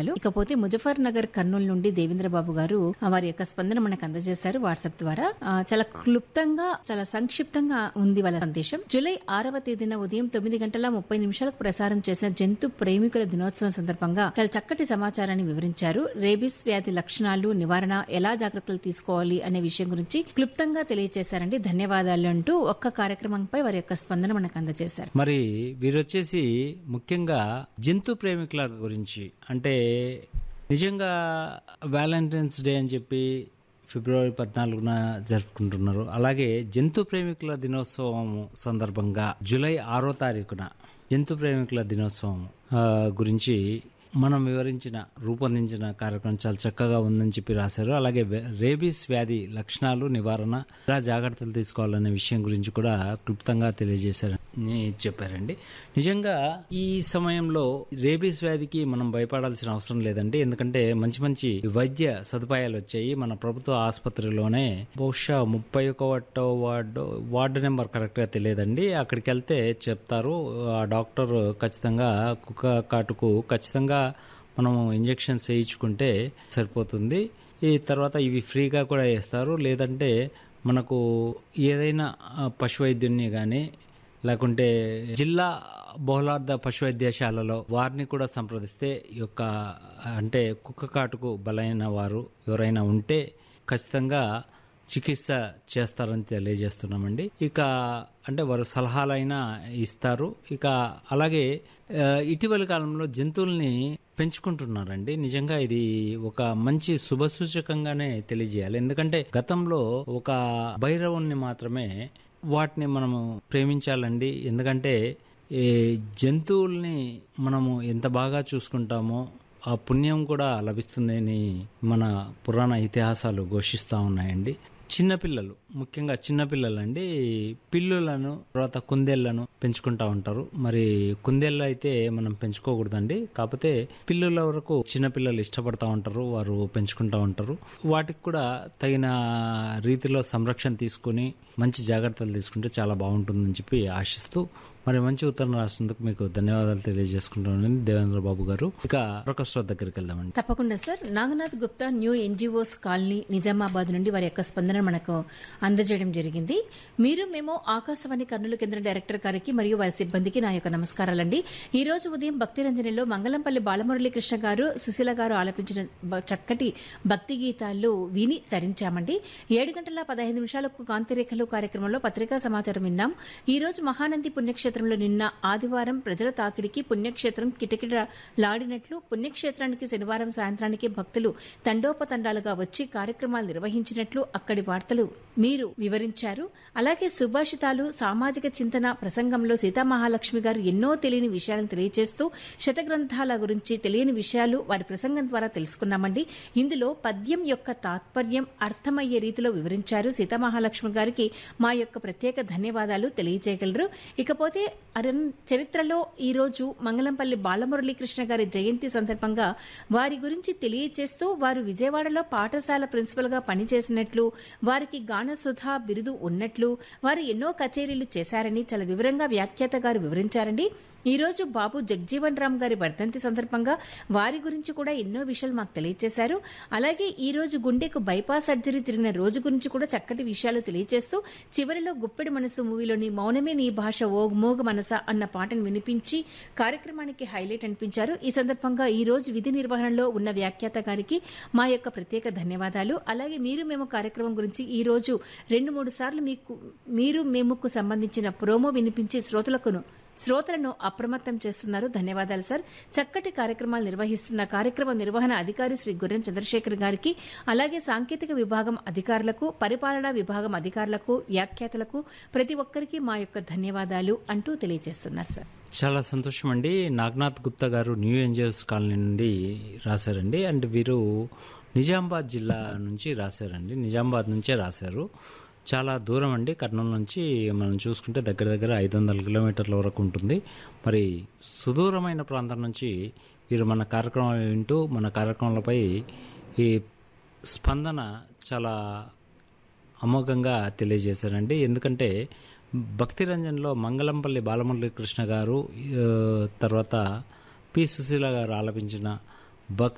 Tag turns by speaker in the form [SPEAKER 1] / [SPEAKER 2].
[SPEAKER 1] ధన్యవాదాలు ఇకపోతే ముజఫర్ నగర్ కర్నూలు నుండి దేవేంద్రబాబు గారు ఆ, వారి యొక్క స్పందన మనకు అందజేశారు వాట్సాప్ ద్వారా ఆ, చాలా క్లుప్తంగా చాలా సంక్షిప్తంగా ఉంది వాళ్ళ సందేశం జూలై ఆరవ తేదీన ఉదయం తొమ్మిది గంటల ముప్పై నిమిషాలకు ప్రసారం చేసిన జంతు ప్రేమికుల దినోత్సవం సందర్భంగా చాలా చక్కటి సమాచారాన్ని వివరించారు రేబిస్ వ్యాధి లక్షణాలు నివారణ ఎలా జాగ్రత్తలు తీసుకోవాలి అనే విషయం గురించి క్లుప్తంగా తెలియజేశారండి ధన్యవాదాలు అంటూ ఒక్క కార్యక్రమంపై వారి యొక్క స్పందన మనకు అందజేశారు
[SPEAKER 2] మరి వీరొచ్చేసి ముఖ్యంగా జంతు ప్రేమికుల గురించి అంటే నిజంగా వ్యాలంటైన్స్ డే అని చెప్పి ఫిబ్రవరి పద్నాలుగున జరుపుకుంటున్నారు అలాగే జంతు ప్రేమికుల దినోత్సవం సందర్భంగా జూలై ఆరో తారీఖున జంతు ప్రేమికుల దినోత్సవం ఆ, గురించి మనం వివరించిన రూపొందించిన కార్యక్రమం చాలా చక్కగా ఉందని చెప్పి రాశారు అలాగే వే- రేబీస్ వ్యాధి లక్షణాలు నివారణ ఎలా జాగ్రత్తలు తీసుకోవాలనే విషయం గురించి కూడా క్లుప్తంగా తెలియజేశారని చెప్పారండి నిజంగా ఈ సమయంలో రేబీస్ వ్యాధికి మనం భయపడాల్సిన అవసరం లేదండి ఎందుకంటే మంచి మంచి వైద్య సదుపాయాలు వచ్చాయి మన ప్రభుత్వ ఆసుపత్రిలోనే బహుశా ముప్పై ఒకటో వార్డు వార్డు నెంబర్ కరెక్ట్గా తెలియదండి అక్కడికి వెళ్తే చెప్తారు ఆ డాక్టర్ ఖచ్చితంగా కుక్క కాటుకు ఖచ్చితంగా మనము ఇంజెక్షన్స్ వేయించుకుంటే సరిపోతుంది ఈ తర్వాత ఇవి ఫ్రీగా కూడా వేస్తారు లేదంటే మనకు ఏదైనా ఆ, పశు వైద్యుని కానీ లేకుంటే జిల్లా బహుళార్థ పశు వైద్యశాలలో వారిని కూడా సంప్రదిస్తే ఈ యొక్క అంటే కుక్క కాటుకు బలైన వారు ఎవరైనా ఉంటే ఖచ్చితంగా చికిత్స చేస్తారని తెలియజేస్తున్నామండి ఇక అంటే వారు సలహాలైనా ఇస్తారు ఇక అలాగే ఆ, ఇటీవలి కాలంలో జంతువుల్ని పెంచుకుంటున్నారండి నిజంగా ఇది ఒక మంచి శుభ సూచకంగానే తెలియజేయాలి ఎందుకంటే గతంలో ఒక భైరవుణ్ణి మాత్రమే వాటిని మనము ప్రేమించాలండి ఎందుకంటే ఈ జంతువుల్ని మనము ఎంత బాగా చూసుకుంటామో ఆ పుణ్యం కూడా లభిస్తుందని మన పురాణ ఇతిహాసాలు ఘోషిస్తూ ఉన్నాయండి చిన్నపిల్లలు ముఖ్యంగా చిన్నపిల్లలు అండి పిల్లులను తర్వాత కుందేళ్లను పెంచుకుంటా ఉంటారు మరి కుందేళ్ళు అయితే మనం పెంచుకోకూడదండి కాకపోతే పిల్లుల వరకు చిన్నపిల్లలు ఇష్టపడతా ఉంటారు వారు పెంచుకుంటా ఉంటారు వాటికి కూడా తగిన రీతిలో సంరక్షణ తీసుకుని మంచి జాగ్రత్తలు తీసుకుంటే చాలా బాగుంటుందని చెప్పి ఆశిస్తూ మరి మంచి ఉత్తరం రాసినందుకు మీకు ధన్యవాదాలు తెలియజేసుకుంటున్నాను దేవేంద్ర బాబు గారు ఇక మరొక శ్రోత దగ్గరికి వెళ్దామండి
[SPEAKER 1] తప్పకుండా sir Naganath Gupta new NGOs colony Nizamabad నుండి వారి యొక్క స్పందన మనకు అందజేయడం జరిగింది మీరు మేము ఆకాశవాణి కర్నూలు కేంద్ర డైరెక్టర్ గారికి మరియు వారి సిబ్బందికి నా యొక్క నమస్కారాలండి ఈ రోజు ఉదయం భక్తి రంజనిలో మంగళంపల్లి బాలమురళీ కృష్ణ గారు సుశీల గారు ఆలపించిన బ- చక్కటి భక్తి గీతాలు విని తరించామండి ఏడు గంటల పదహైదు నిమిషాలకు కాంతిరేఖలు కార్యక్రమంలో పత్రికా సమాచారం విన్నాం ఈ రోజు మహానంది పుణ్యక్షేత్రంలో నిన్న ఆదివారం ప్రజల తాకిడికి పుణ్యక్షేత్రం కిటకిటలాడినట్లు పుణ్యక్షేత్రానికి శనివారం సాయంత్రానికి భక్తులు తండోపతండాలుగా వచ్చి కార్యక్రమాలు నిర్వహించినట్లు అక్కడి వార్తలు మీరు వివరించారు అలాగే సుభాషితాలు సామాజిక చింతన ప్రసంగంలో సీతామహాలక్ష్మి గారు ఎన్నో తెలియని విషయాలను తెలియజేస్తూ శతగ్రంథాల గురించి తెలియని విషయాలు వారి ప్రసంగం ద్వారా తెలుసుకున్నామండి ఇందులో పద్యం యొక్క తాత్పర్యం అర్థమయ్యే రీతిలో వివరించారు సీతామహాలక్ష్మి గారికి మా యొక్క ప్రత్యేక ధన్యవాదాలు తెలియజేయగలరు ఇకపోతే అరణ్ చరిత్రలో ఈ రోజు మంగళంపల్లి బాలమురళీకృష్ణ గారి జయంతి సందర్భంగా వారి గురించి తెలియజేస్తూ వారు విజయవాడలో పాఠశాల ప్రిన్సిపల్ గా పనిచేసినట్లు వారికి గానసుధా బిరుదు ఉన్నట్లు వారు ఎన్నో కచేరీలు చేశారని చాలా వివరంగా వ్యాఖ్యాత గారు వివరించారండి ఈ రోజు బాబు జగ్జీవన్ రామ్ గారి వర్ధంతి సందర్భంగా వారి గురించి కూడా ఎన్నో విషయాలు మాకు తెలియజేశారు అలాగే ఈ రోజు గుండెకు బైపాస్ సర్జరీ జరిగిన రోజు గురించి కూడా చక్కటి విషయాలు తెలియజేస్తూ చివరిలో గుప్పెడి మనసు మూవీలోని మౌనమే నీ భాష ఓ మోగ మనస అన్న పాటను వినిపించి కార్యక్రమానికి హైలైట్ అనిపించారు ఈ సందర్భంగా ఈ రోజు విధి నిర్వహణలో ఉన్న వ్యాఖ్యాత గారికి మా యొక్క ప్రత్యేక ధన్యవాదాలు అలాగే మీరు మేము కార్యక్రమం గురించి ఈ రోజు రెండు మూడు సార్లు మీకు మీరు మేముకు సంబంధించిన ప్రోమో వినిపించి శ్రోతలకును శ్రోతలను అప్రమత్తం చేస్తున్నారు ధన్యవాదాలు సార్ చక్కటి కార్యక్రమాలు నిర్వహిస్తున్న కార్యక్రమ నిర్వహణ అధికారి శ్రీ గుర్రం చంద్రశేఖర్ గారికి అలాగే సాంకేతిక విభాగం అధికారులకు పరిపాలనా విభాగం అధికారులకు వ్యాఖ్యాతలకు ప్రతి ఒక్కరికి మా యొక్క ధన్యవాదాలు అంటూ తెలియజేస్తున్నారు సార్
[SPEAKER 2] చాలా సంతోషం అండి నాగనాథ్ గుప్తా గారు న్యూ ఏంజల్స్ కాలనీ నుండి రాశారండి అండ్ వీరు నిజామాబాద్ జిల్లా నుంచి రాశారండి నిజామాబాద్ నుంచే రాశారు చాలా దూరం అండి కర్నూలు నుంచి మనం చూసుకుంటే దగ్గర దగ్గర ఐదు వందల కిలోమీటర్ల వరకు ఉంటుంది మరి సుదూరమైన ప్రాంతం నుంచి వీరు మన కార్యక్రమాలు వింటూ మన కార్యక్రమాలపై ఈ స్పందన చాలా అమోఘంగా తెలియజేశారండి ఎందుకంటే భక్తి రంజన్లో మంగళంపల్లి బాలమురళీ కృష్ణ గారు ఆ, తర్వాత పి సుశీల గారు ఆలపించిన భక్